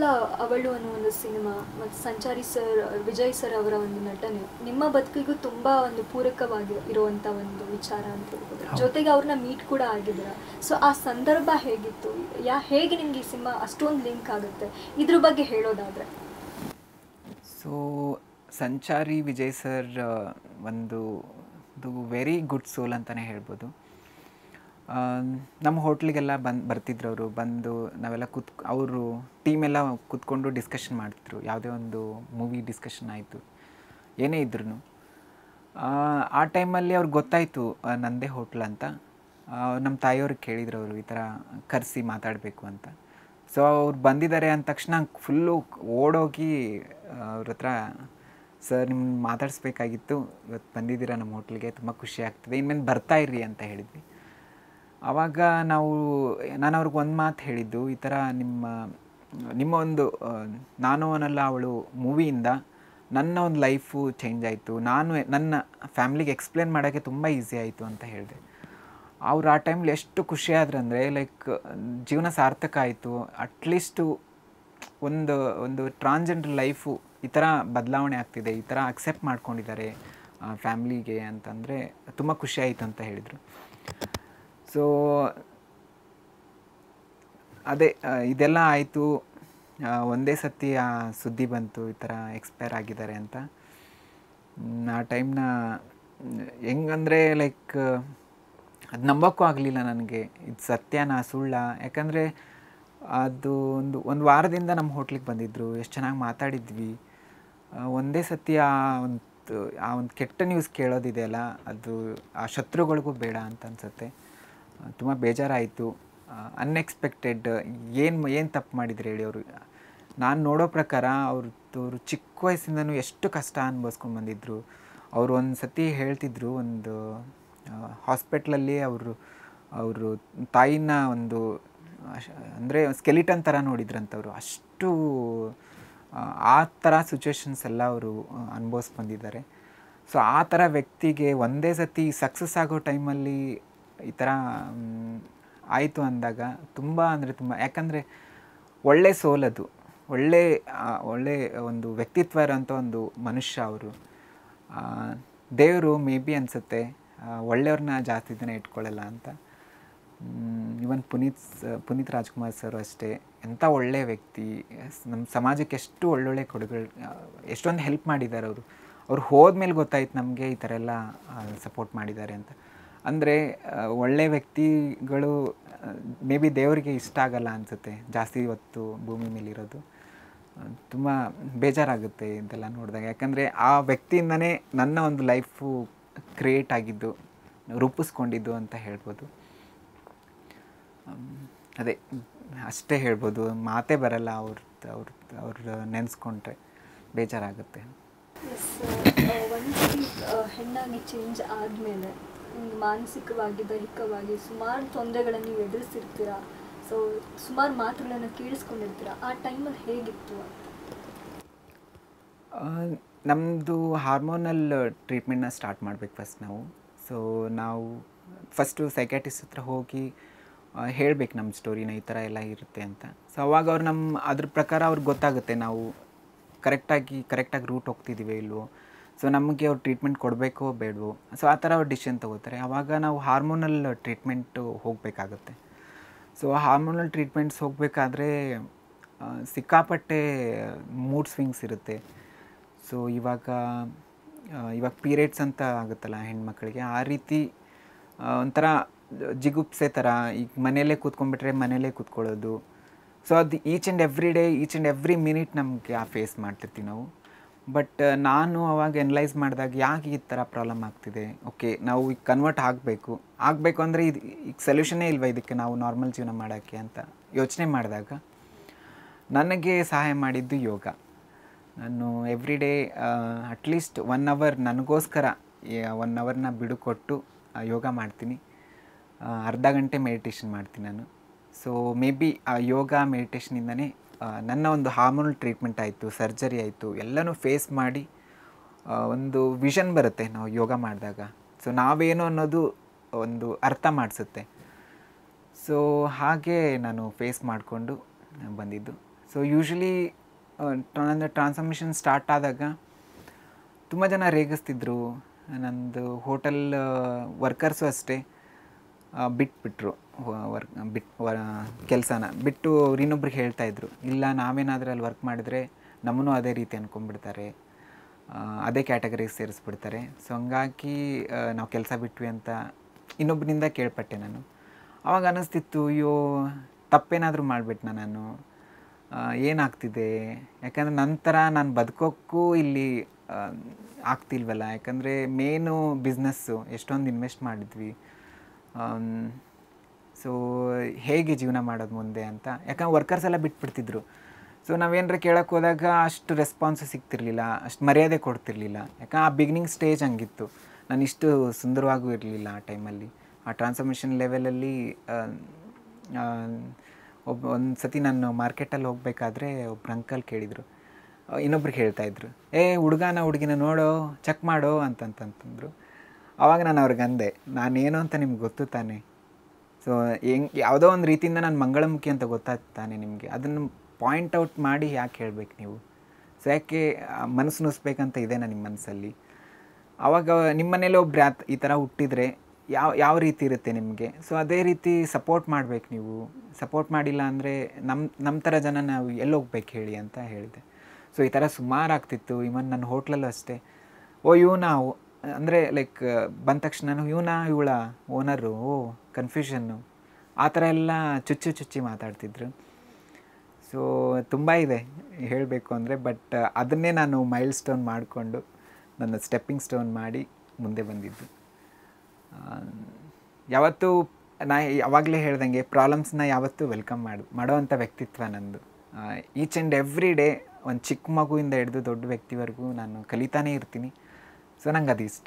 ಅವಳ ಅವಳು ಅನ್ನೋ ಒಂದು ಸಿನಿಮಾ ಮತ್ತು ಸಂಚಾರಿ ಸರ್ ವಿಜಯ್ ಸರ್ ಅವರ ಒಂದು ನಟನೆ ನಿಮ್ಮ ಬದುಕಿಗೂ ತುಂಬ ಒಂದು ಪೂರಕವಾಗಿ ಇರುವಂಥ ಒಂದು ವಿಚಾರ ಅಂತ ಹೇಳ್ಬೋದು ಹೌದು. ಜೊತೆಗೆ ಅವ್ರನ್ನ ಮೀಟ್ ಕೂಡ ಆಗಿದ್ದೀರ ಸೊ ಆ ಸಂದರ್ಭ ಹೇಗಿತ್ತು ಯಾ ಹೇಗೆ ನಿಮ್ಗೆ ಈ ಸಿನಿಮಾ ಅಷ್ಟೊಂದು ಲಿಂಕ್ ಆಗುತ್ತೆ ಇದ್ರ ಬಗ್ಗೆ ಹೇಳೋದಾದ್ರೆ ಸೊ ಸಂಚಾರಿ ವಿಜಯ್ ಸರ್ ಒಂದು ಇದು ವೆರಿ ಗುಡ್ ಸೋಲ್ ಅಂತಲೇ ಹೇಳ್ಬೋದು ಆ, ನಮ್ಮ ಹೋಟ್ಲಿಗೆಲ್ಲ ಬಂದು ಬರ್ತಿದ್ರು ಅವರು ಬಂದು ನಾವೆಲ್ಲ ಕೂತ್ ಅವರು ಟೀಮೆಲ್ಲ ಕೂತ್ಕೊಂಡು ಡಿಸ್ಕಷನ್ ಮಾಡ್ತಿದ್ರು ಯಾವುದೇ ಒಂದು ಮೂವಿ ಡಿಸ್ಕಷನ್ ಆಯಿತು ಏನೇ ಇದ್ರೂ ಆ ಟೈಮಲ್ಲಿ ಅವ್ರಿಗೆ ಗೊತ್ತಾಯಿತು ನಂದೇ ಹೋಟ್ಲ್ ಅಂತ ಆ, ನಮ್ಮ ತಾಯಿಯವ್ರಿಗೆ ಕೇಳಿದ್ರು ಅವರು ಈ ಥರ ಕರೆಸಿ ಮಾತಾಡಬೇಕು ಅಂತ ಸೊ ಅವ್ರು ಬಂದಿದ್ದಾರೆ ಅಂದ ತಕ್ಷಣ ಫುಲ್ಲು ಓಡೋಗಿ ಅವ್ರ ಹತ್ರ ಸರ್ ನಿಮ್ಮ ಮಾತಾಡಿಸ್ಬೇಕಾಗಿತ್ತು ಇವತ್ತು ಬಂದಿದ್ದೀರಾ ನಮ್ಮ ಹೋಟ್ಲಿಗೆ ತುಂಬ ಖುಷಿ ಆಗ್ತದೆ ಇನ್ಮೇಲೆ ಬರ್ತಾ ಇರ್ರಿ ಅಂತ ಹೇಳಿದ್ವಿ ಆವಾಗ ನಾವು ನಾನು ಅವ್ರಿಗೆ ಒಂದು ಮಾತು ಹೇಳಿದ್ದು ಈ ಥರ ನಿಮ್ಮ ನಿಮ್ಮ ಒಂದು ಆ, ನಾನು ಅನ್ನಲ್ಲ ಅವಳು ಮೂವಿಯಿಂದ ನನ್ನ ಒಂದು ಲೈಫು ಚೇಂಜ್ ಆಯಿತು ನಾನು ನನ್ನ ಫ್ಯಾಮ್ಲಿಗೆ ಎಕ್ಸ್ಪ್ಲೇನ್ ಮಾಡೋಕ್ಕೆ ತುಂಬ ಈಸಿ ಆಯಿತು ಅಂತ ಹೇಳಿದೆ ಅವ್ರು ಆ ಟೈಮ್ಲಿ ಎಷ್ಟು ಖುಷಿ ಆದ್ರಂದರೆ ಲೈಕ್ ಜೀವನ ಸಾರ್ಥಕ ಆಯಿತು ಅಟ್ಲೀಸ್ಟು ಒಂದು ಒಂದು ಟ್ರಾನ್ಸ್ಜೆಂಡರ್ ಲೈಫು ಈ ಥರ ಬದಲಾವಣೆ ಆಗ್ತಿದೆ ಈ ಥರ ಅಕ್ಸೆಪ್ಟ್ ಮಾಡ್ಕೊಂಡಿದ್ದಾರೆ ಫ್ಯಾಮ್ಲಿಗೆ ಅಂತಂದರೆ ತುಂಬ ಖುಷಿ ಆಯಿತು ಅಂತ ಹೇಳಿದರು ಸೊ ಅದೇ ಆ, ಇದೆಲ್ಲ ಆಯಿತು ಒಂದೇ ಸತಿ ಆ ಸುದ್ದಿ ಬಂತು ಈ ಥರ ಎಕ್ಸ್ಪೈರ್ ಆಗಿದ್ದಾರೆ ಅಂತ ಮ್, ಆ ಟೈಮ್ನ ಹೆಂಗಂದರೆ ಲೈಕ್ ಅದು ನಂಬೋಕ್ಕೂ ಆಗಲಿಲ್ಲ ನನಗೆ ಇದು ಸತ್ಯನಾ ಸುಳ್ಳ ಯಾಕಂದರೆ ಅದು ಒಂದು ಒಂದು ವಾರದಿಂದ ನಮ್ಮ ಹೋಟ್ಲಿಗೆ ಬಂದಿದ್ದರು ಎಷ್ಟು ಚೆನ್ನಾಗಿ ಮಾತಾಡಿದ್ವಿ ಆ, ಒಂದೇ ಸತಿ ಆ ಒಂದು ಆ ಒಂದು ಕೆಟ್ಟ ನ್ಯೂಸ್ ಕೇಳೋದಿದೆಯಲ್ಲ ಅದು ಆ ಶತ್ರುಗಳಿಗೂ ಬೇಡ ಅಂತ ಅನ್ಸುತ್ತೆ ತುಂಬ ಬೇಜಾರಾಯಿತು ಅನ್ಎಕ್ಸ್ಪೆಕ್ಟೆಡ್ ಏನು ಏನು ತಪ್ಪು ಮಾಡಿದ್ರು ಹೇಳಿ ಅವರು ನಾನು ನೋಡೋ ಪ್ರಕಾರ ಅವ್ರದ್ದು ಚಿಕ್ಕ ವಯಸ್ಸಿಂದನೂ ಎಷ್ಟು ಕಷ್ಟ ಅನುಭವಿಸ್ಕೊಂಡು ಬಂದಿದ್ದರು ಅವರು ಒಂದು ಸತಿ ಹೇಳ್ತಿದ್ರು ಒಂದು ಹಾಸ್ಪಿಟ್ಲಲ್ಲಿ ಅವರು ಅವರು ತಾಯಿನ ಒಂದು ಅಂದರೆ ಸ್ಕೆಲಿಟನ್ ಥರ ನೋಡಿದ್ರಂತವರು ಅಷ್ಟು ಆ, ಆ ಥರ ಸಿಚುವೇಶನ್ಸ್ ಎಲ್ಲ ಅವರು ಅನುಭವಿಸ್ ಬಂದಿದ್ದಾರೆ ಸೊ ಆ ಥರ ವ್ಯಕ್ತಿಗೆ ಒಂದೇ ಸತಿ ಸಕ್ಸಸ್ ಆಗೋ ಟೈಮಲ್ಲಿ ಈ ಥರ ಆಯಿತು ಅಂದಾಗ ತುಂಬ ಅಂದರೆ ತುಂಬ ಯಾಕಂದರೆ ಒಳ್ಳೆ ಸೋಲದು ಒಳ್ಳೆ ಆ, ಒಳ್ಳೆ ಒಂದು ವ್ಯಕ್ತಿತ್ವ ಇರೋಂಥ ಒಂದು ಮನುಷ್ಯ ಅವರು ದೇವರು ಮೇ ಬಿ ಅನಿಸುತ್ತೆ ಒಳ್ಳೆಯವ್ರನ್ನ ಜಾಸ್ತಿ ದಿನ ಇಟ್ಕೊಳ್ಳಲ್ಲ ಅಂತ ಇವನ್ ಪುನೀತ್ ಸ- ಪುನೀತ್ ರಾಜ್ಕುಮಾರ್ ಸರ್ ಅಷ್ಟೇ ಎಂಥ ಒಳ್ಳೆ ವ್ಯಕ್ತಿ ಸ್- ನಮ್ಮ ಸಮಾಜಕ್ಕೆ ಎಷ್ಟು ಒಳ್ಳೊಳ್ಳೆ ಕೊಡುಗಳು ಎಷ್ಟೊಂದು ಹೆಲ್ಪ್ ಮಾಡಿದ್ದಾರೆ ಅವರು ಅವ್ರು ಹೋದ್ಮೇಲೆ ಗೊತ್ತಾಯ್ತು ನಮಗೆ ಈ ಥರ ಎಲ್ಲ ಸಪೋರ್ಟ್ ಮಾಡಿದ್ದಾರೆ ಅಂತ ಅಂದರೆ ಒಳ್ಳೆ ವ್ಯಕ್ತಿಗಳು ಮೇ ಬಿ ದೇವರಿಗೆ ಇಷ್ಟ ಆಗಲ್ಲ ಅನಿಸುತ್ತೆ ಜಾಸ್ತಿ ಹೊತ್ತು ಭೂಮಿ ಮೇಲಿರೋದು ತುಂಬ ಬೇಜಾರಾಗುತ್ತೆ ಇದೆಲ್ಲ ನೋಡಿದಾಗ ಯಾಕಂದರೆ ಆ ವ್ಯಕ್ತಿಯಿಂದನೇ ನನ್ನ ಒಂದು ಲೈಫು ಕ್ರಿಯೇಟ್ ಆಗಿದ್ದು ರೂಪಿಸ್ಕೊಂಡಿದ್ದು ಅಂತ ಹೇಳ್ಬೋದು ಅಮ್, ಅದೇ ಅಷ್ಟೇ ಹೇಳ್ಬೋದು ಮಾತೇ ಬರಲ್ಲ ಅವ್ರ ಅವ್ರ ಅವ್ರ ನೆನೆಸ್ಕೊಂಡ್ರೆ ಬೇಜಾರಾಗುತ್ತೆ ಎಸ್ ಒಂದ್ಸತಿ ಹೆಣ್ಣಾಗಿ ಚೇಂಜ್ ಆದಮೇಲೆ ನಿಮ್ಗೆ ಮಾನಸಿಕವಾಗಿ ದೈಹಿಕವಾಗಿ ಸುಮಾರು ತೊಂದರೆಗಳನ್ನು ನೀವು ಎದುರಿಸಿರ್ತೀರ ಸೊ ಸುಮಾರು ಮಾತುಗಳನ್ನು ಕೇಳಿಸ್ಕೊಂಡಿರ್ತೀರ ಆ ಟೈಮಲ್ಲಿ ಹೇಗಿತ್ತು ಅಂತ ನಮ್ಮದು ಹಾರ್ಮೋನಲ್ ಟ್ರೀಟ್ಮೆಂಟ್ನ ಸ್ಟಾರ್ಟ್ ಮಾಡ್ಬೇಕು ಫಸ್ಟ್ ನಾವು ಸೊ ನಾವು ಫಸ್ಟು ಸೈಕ್ಯಾಟಿಸ್ಟ್ ಹತ್ರ ಹೋಗಿ ಹೇಳ್ಬೇಕು ನಮ್ಮ ಸ್ಟೋರಿನ ಈ ಥರ ಎಲ್ಲ ಇರುತ್ತೆ ಅಂತ ಸೊ ಅವಾಗ ಅವ್ರು ನಮ್ಮ ಅದ್ರ ಪ್ರಕಾರ ಅವ್ರಿಗೆ ಗೊತ್ತಾಗುತ್ತೆ ನಾವು ಕರೆಕ್ಟಾಗಿ ಕರೆಕ್ಟಾಗಿ ರೂಟ್ ಹೋಗ್ತಿದ್ದೀವಿ ಇಲ್ವೋ ಸೊ ನಮಗೆ ಅವ್ರು ಟ್ರೀಟ್ಮೆಂಟ್ ಕೊಡಬೇಕೋ ಬೇಡವೋ ಸೊ ಆ ಥರ ಅವ್ರು ಡಿಸಿಷನ್ ತೊಗೋತಾರೆ ಆವಾಗ ನಾವು ಹಾರ್ಮೋನಲ್ ಟ್ರೀಟ್ಮೆಂಟು ಹೋಗಬೇಕಾಗುತ್ತೆ ಸೊ ಹಾರ್ಮೋನಲ್ ಟ್ರೀಟ್ಮೆಂಟ್ಸ್ ಹೋಗಬೇಕಾದ್ರೆ ಸಿಕ್ಕಾಪಟ್ಟೆ ಮೂಡ್ ಸ್ವಿಂಗ್ಸ್ ಇರುತ್ತೆ ಸೊ ಇವಾಗ ಆ, ಇವಾಗ ಪೀರಿಯಡ್ಸ್ ಅಂತ ಆಗುತ್ತಲ್ಲ ಹೆಣ್ಮಕ್ಳಿಗೆ ಆ ರೀತಿ ಆ, ಒಂಥರ ಜಿಗುಪ್ಸೆ ಥರ ಈಗ ಮನೆಯಲ್ಲೇ ಕೂತ್ಕೊಂಡ್ಬಿಟ್ರೆ ಮನೆಯಲ್ಲೇ ಕೂತ್ಕೊಳ್ಳೋದು ಸೊ ಅದು each and every day each and every minute ನಮಗೆ ಆ ಫೇಸ್ ಮಾಡ್ತಿರ್ತೀವಿ ನಾವು ಬಟ್ ನಾನು ಅವಾಗ ಎನಲೈಸ್ ಮಾಡಿದಾಗ ಯಾಕೆ ಈ ಥರ ಪ್ರಾಬ್ಲಮ್ ಆಗ್ತಿದೆ ಓಕೆ ನಾವು ಈಗ ಕನ್ವರ್ಟ್ ಆಗಬೇಕು ಆಗಬೇಕು ಅಂದರೆ ಇದು ಈಗ ಸೊಲ್ಯೂಷನ್ನೇ ಇಲ್ವಾ ಇದಕ್ಕೆ ನಾವು ನಾರ್ಮಲ್ ಜೀವನ ಮಾಡೋಕ್ಕೆ ಅಂತ ಯೋಚನೆ ಮಾಡಿದಾಗ ನನಗೆ ಸಹಾಯ ಮಾಡಿದ್ದು ಯೋಗ ನಾನು every day at least one hour ನನಗೋಸ್ಕರ ಒನ್ ಅವರ್ನ ಬಿಡುಕೊಟ್ಟು ಆ, ಯೋಗ ಮಾಡ್ತೀನಿ ಆ, ಅರ್ಧ ಗಂಟೆ ಮೆಡಿಟೇಷನ್ ಮಾಡ್ತೀನಿ ನಾನು ಸೊ ಮೇ ಬಿ ಆ ಯೋಗ ಮೆಡಿಟೇಷನಿಂದನೇ ನನ್ನ ಒಂದು ಹಾರ್ಮೋನಲ್ ಟ್ರೀಟ್ಮೆಂಟ್ ಆಯಿತು ಸರ್ಜರಿ ಆಯಿತು ಎಲ್ಲನೂ ಫೇಸ್ ಮಾಡಿ ಆ, ಒಂದು ವಿಷನ್ ಬರುತ್ತೆ ನಾವು ಯೋಗ ಮಾಡಿದಾಗ ಸೊ ನಾವೇನು ಅನ್ನೋದು ಒಂದು ಅರ್ಥ ಮಾಡಿಸುತ್ತೆ ಸೊ ಹಾಗೆ ನಾನು ಫೇಸ್ ಮಾಡಿಕೊಂಡು ಬಂದಿದ್ದು ಸೊ ಯೂಶ್ವಲಿ ನನ್ನ ಟ್ರಾನ್ಸ್ಫಾರ್ಮೇಷನ್ ಸ್ಟಾರ್ಟ್ ಆದಾಗ ತುಂಬ ಜನ ರೇಗಿಸ್ತಿದ್ರು ನಂದು ಹೋಟೆಲ್ ವರ್ಕರ್ಸು ಅಷ್ಟೇ ಆ, ಬಿಟ್ಬಿಟ್ರು ವರ್ಕ್ ಬಿಟ್ ಕೆಲಸನ ಬಿಟ್ಟು ಅವ್ರು ಇನ್ನೊಬ್ರಿಗೆ ಹೇಳ್ತಾ ಇದ್ರು ಇಲ್ಲ ನಾವೇನಾದರೂ ಅಲ್ಲಿ ವರ್ಕ್ ಮಾಡಿದರೆ ನಮ್ಮನ್ನು ಅದೇ ರೀತಿ ಅನ್ಕೊಂಡ್ಬಿಡ್ತಾರೆ ಆ, ಅದೇ ಕ್ಯಾಟಗರಿಗೆ ಸೇರಿಸ್ಬಿಡ್ತಾರೆ ಸೊ ಹಂಗಾಗಿ ಆ, ನಾವು ಕೆಲಸ ಬಿಟ್ವಿ ಅಂತ ಇನ್ನೊಬ್ಬರಿಂದ ಕೇಳ್ಪಟ್ಟೆ ನಾನು ಅವಾಗ ಅನ್ನಿಸ್ತಿತ್ತು ಅಯ್ಯೋ ತಪ್ಪೇನಾದರೂ ಮಾಡಿಬಿಟ್ನ ನಾನು ಆ, ಏನಾಗ್ತಿದೆ ಯಾಕಂದರೆ ನಂತರ ನಾನು ಬದುಕೋಕ್ಕೂ ಇಲ್ಲಿ ಆ, ಆಗ್ತಿಲ್ವಲ್ಲ ಯಾಕಂದರೆ ಮೇನು ಬಿಸ್ನೆಸ್ಸು ಎಷ್ಟೊಂದು ಇನ್ವೆಸ್ಟ್ ಮಾಡಿದ್ವಿ ಸೊ ಹೇಗೆ ಜೀವನ ಮಾಡೋದು ಮುಂದೆ ಅಂತ ಯಾಕಂದ್ರೆ ವರ್ಕರ್ಸ್ ಎಲ್ಲ ಬಿಟ್ಬಿಡ್ತಿದ್ರು ಸೊ ನಾವೇನಾರ ಕೇಳೋಕ್ಕೆ ಹೋದಾಗ ಅಷ್ಟು ರೆಸ್ಪಾನ್ಸು ಸಿಗ್ತಿರ್ಲಿಲ್ಲ ಅಷ್ಟು ಮರ್ಯಾದೆ ಕೊಡ್ತಿರ್ಲಿಲ್ಲ ಯಾಕಂದ್ರೆ ಆ ಬಿಗಿನಿಂಗ್ ಸ್ಟೇಜ್ ಹಂಗಿತ್ತು ನಾನು ಇಷ್ಟು ಸುಂದರವಾಗೂ ಇರಲಿಲ್ಲ ಆ ಟೈಮಲ್ಲಿ ಆ ಟ್ರಾನ್ಸ್ಫಾರ್ಮೇಷನ್ ಲೆವೆಲಲ್ಲಿ ಒಬ್ಬ ಒಂದು ಸತಿ ನಾನು ಮಾರ್ಕೆಟಲ್ಲಿ ಹೋಗಬೇಕಾದ್ರೆ ಒಬ್ರು ಅಂಕಲ್ ಕೇಳಿದರು ಇನ್ನೊಬ್ರಿಗೆ ಹೇಳ್ತಾ ಇದ್ರು ಏ ಹುಡುಗನ ಹುಡುಗಿನ ನೋಡೋ ಚೆಕ್ ಮಾಡೋ ಅಂತಂತಂತಂದರು ಆವಾಗ ನಾನು ಅವ್ರಿಗೆ ಅಂದೆ ನಾನೇನು ಅಂತ ನಿಮ್ಗೆ ಗೊತ್ತು ತಾನೆ ಸೊ ಹೆಂಗ್ ಯಾವುದೋ ಒಂದು ರೀತಿಯಿಂದ ನಾನು ಮಂಗಳಮುಖಿ ಅಂತ ಗೊತ್ತಾಯ್ತು ತಾನೆ ನಿಮಗೆ ಅದನ್ನು ಪಾಯಿಂಟ್ ಔಟ್ ಮಾಡಿ ಯಾಕೆ ಹೇಳ್ಬೇಕು ನೀವು ಸೊ ಯಾಕೆ ಆ ಮನಸ್ಸು ನುಸ್ಬೇಕಂತ ಇದೆನಾ ನಿಮ್ಮ ಮನಸ್ಸಲ್ಲಿ ಆವಾಗ ನಿಮ್ಮ ಮನೇಲಿ ಒಬ್ರು ಯಾತ್ ಈ ಥರ ಹುಟ್ಟಿದರೆ ಯಾವ ಯಾವ ರೀತಿ ಇರುತ್ತೆ ನಿಮಗೆ ಸೊ ಅದೇ ರೀತಿ ಸಪೋರ್ಟ್ ಮಾಡ್ಬೇಕು ನೀವು ಸಪೋರ್ಟ್ ಮಾಡಿಲ್ಲ ಅಂದರೆ ನಮ್ಮ ನಮ್ಮ ಥರ ಜನ ನಾವು ಎಲ್ಲಿ ಹೋಗ್ಬೇಕು ಹೇಳಿ ಅಂತ ಹೇಳಿದೆ ಸೊ ಈ ಥರ ಸುಮಾರು ಆಗ್ತಿತ್ತು ಇವನ್ ನನ್ನ ಹೋಟ್ಲಲ್ಲೂ ಅಷ್ಟೇ ಓ ಇವನ ಅಂದರೆ ಲೈಕ್ ಬಂದ ತಕ್ಷಣ ಇವನ ಇವಳ ಓನರು ಓ ಕನ್ಫ್ಯೂಷನ್ನು ಆ ಥರ ಎಲ್ಲ ಚುಚ್ಚು ಚುಚ್ಚಿ ಮಾತಾಡ್ತಿದ್ರು ಸೊ ತುಂಬ ಇದೆ ಹೇಳಬೇಕು ಅಂದರೆ ಬಟ್ ಅದನ್ನೇ ನಾನು ಮೈಲ್ ಸ್ಟೋನ್ ಮಾಡಿಕೊಂಡು ನನ್ನ ಸ್ಟೆಪ್ಪಿಂಗ್ ಸ್ಟೋನ್ ಮಾಡಿ ಮುಂದೆ ಬಂದಿದ್ದು ಆ, ಯಾವತ್ತೂ ನಾ ಯಾವಾಗಲೇ ಹೇಳ್ದಂಗೆ ಪ್ರಾಬ್ಲಮ್ಸ್ನ ಯಾವತ್ತೂ ವೆಲ್ಕಮ್ ಮಾಡು ಮಾಡೋವಂಥ ವ್ಯಕ್ತಿತ್ವ ನಂದು ಈಚ್ ಆ್ಯಂಡ್ ಎವ್ರಿ ಡೇ ಒಂದು ಚಿಕ್ಕ ಮಗುವಿಂದ ಹಿಡಿದು ದೊಡ್ಡ ವ್ಯಕ್ತಿವರೆಗೂ ನಾನು ಕಲಿತಾನೇ ಇರ್ತೀನಿ ಸೊ ನಂಗೆ ಅದು ಇಷ್ಟ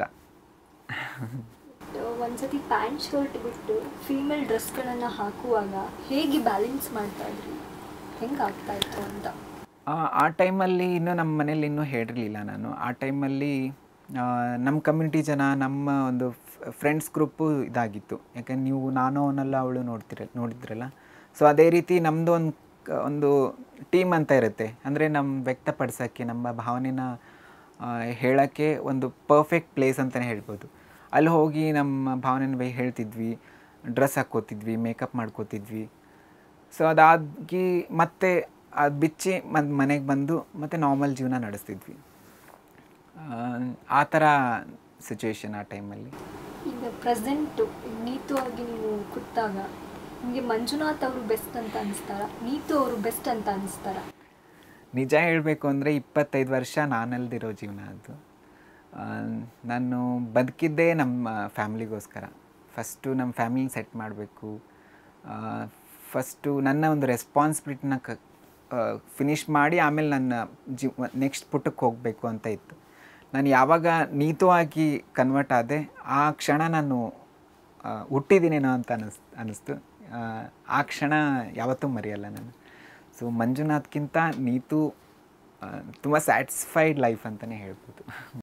ಒಂದ್ಸತಿ ಪ್ಯಾಂಟ್ ಶರ್ಟ್ ಬಿಟ್ಟು ಫೀಮೇಲ್ ಡ್ರೆಸ್ಗಳನ್ನು ಹಾಕುವಾಗ ಹೇಗೆ ಬ್ಯಾಲೆನ್ಸ್ ಮಾಡ್ತಾ ಇದ್ರಿ ಹೆಂಗೆ ಆಗ್ತಾ ಇತ್ತು ಅಂತ ಆ- ಆ ಟೈಮಲ್ಲಿ ಇನ್ನೂ ನಮ್ಮ ಮನೇಲಿ ಇನ್ನೂ ಹೇಳಿರಲಿಲ್ಲ ನಾನು ಆ ಟೈಮಲ್ಲಿ ನಮ್ಮ ಕಮ್ಯುನಿಟಿ ಜನ ನಮ್ಮ ಒಂದು ಫ್ರೆಂಡ್ಸ್ ಗ್ರೂಪು ಇದಾಗಿತ್ತು ಯಾಕಂದ್ರೆ ನೀವು ನಾನು ಅವನಲ್ಲ ಅವಳು ನೋಡ್ತಿರ ನೋಡಿದ್ರಲ್ಲ ಸೊ ಅದೇ ರೀತಿ ನಮ್ಮದು ಒಂದು ಒಂದು ಟೀಮ್ ಅಂತ ಇರುತ್ತೆ ಅಂದರೆ ನಮ್ಮ ವ್ಯಕ್ತಪಡಿಸೋಕ್ಕೆ ನಮ್ಮ ಭಾವನೆನ ಹೇಳೋಕ್ಕೆ ಒಂದು ಪರ್ಫೆಕ್ಟ್ ಪ್ಲೇಸ್ ಅಂತಲೇ ಹೇಳ್ಬೋದು ಅಲ್ಲಿ ಹೋಗಿ ನಮ್ಮ ಭಾವನೆನ ಬೈ ಹೇಳ್ತಿದ್ವಿ ಡ್ರೆಸ್ ಹಾಕ್ಕೋತಿದ್ವಿ ಮೇಕಪ್ ಮಾಡ್ಕೋತಿದ್ವಿ ಸೊ ಅದಾಗಿ ಮತ್ತೆ ಅದು ಬಿಚ್ಚಿ ಮತ್ತು ಮನೆಗೆ ಬಂದು ಮತ್ತೆ ನಾರ್ಮಲ್ ಜೀವನ ನಡೆಸ್ತಿದ್ವಿ ಆ, ಆ ಥರ ಸಿಚುವೇಶನ್ ಆ ಟೈಮಲ್ಲಿ ಈಗ ಪ್ರೆಸೆಂಟು ನೀತು ಆಗಿ ನೀವು ಕೂತಾಗ ನಿಮಗೆ ಮಂಜುನಾಥ್ ಅವರು ಬೆಸ್ಟ್ ಅಂತ ಅನಿಸ್ತಾರ ನೀತು ಅವರು ಬೆಸ್ಟ್ ಅಂತ ಅನಿಸ್ತಾರ ನಿಜ ಹೇಳಬೇಕು ಅಂದರೆ ಇಪ್ಪತ್ತೈದು ವರ್ಷ ನಾನಲ್ದಿರೋ ಜೀವನ ಅದು ಆ, ನಾನು ಬದುಕಿದ್ದೇ ನಮ್ಮ ಫ್ಯಾಮ್ಲಿಗೋಸ್ಕರ ಫಸ್ಟು ನಮ್ಮ ಫ್ಯಾಮಿಲಿ ಸೆಟ್ ಮಾಡಬೇಕು ಫಸ್ಟು ನನ್ನ ಒಂದು ರೆಸ್ಪಾನ್ಸಿಬಿಲಿಟಿನ ಕ ಫಿನಿಷ್ ಮಾಡಿ ಆಮೇಲೆ ನನ್ನ ಜೀವ ನೆಕ್ಸ್ಟ್ ಪುಟಕ್ಕೆ ಹೋಗಬೇಕು ಅಂತ ಇತ್ತು ನಾನು ಯಾವಾಗ ನೀತವಾಗಿ ಕನ್ವರ್ಟ್ ಆದೆ ಆ ಕ್ಷಣ ನಾನು ಆ, ಹುಟ್ಟಿದ್ದೀನೇನೋ ಅಂತ ಅನಿಸ್ ಅನ್ನಿಸ್ತು ಆ, ಆ ಕ್ಷಣ ಯಾವತ್ತೂ ಮರೆಯಲ್ಲ ನಾನು ಸೊ ಮಂಜುನಾಥ್ಗಿಂತ ನೀತು ತುಂಬ ಸ್ಯಾಟಿಸ್ಫೈಡ್ ಲೈಫ್ ಅಂತಲೇ ಹೇಳ್ಬೋದು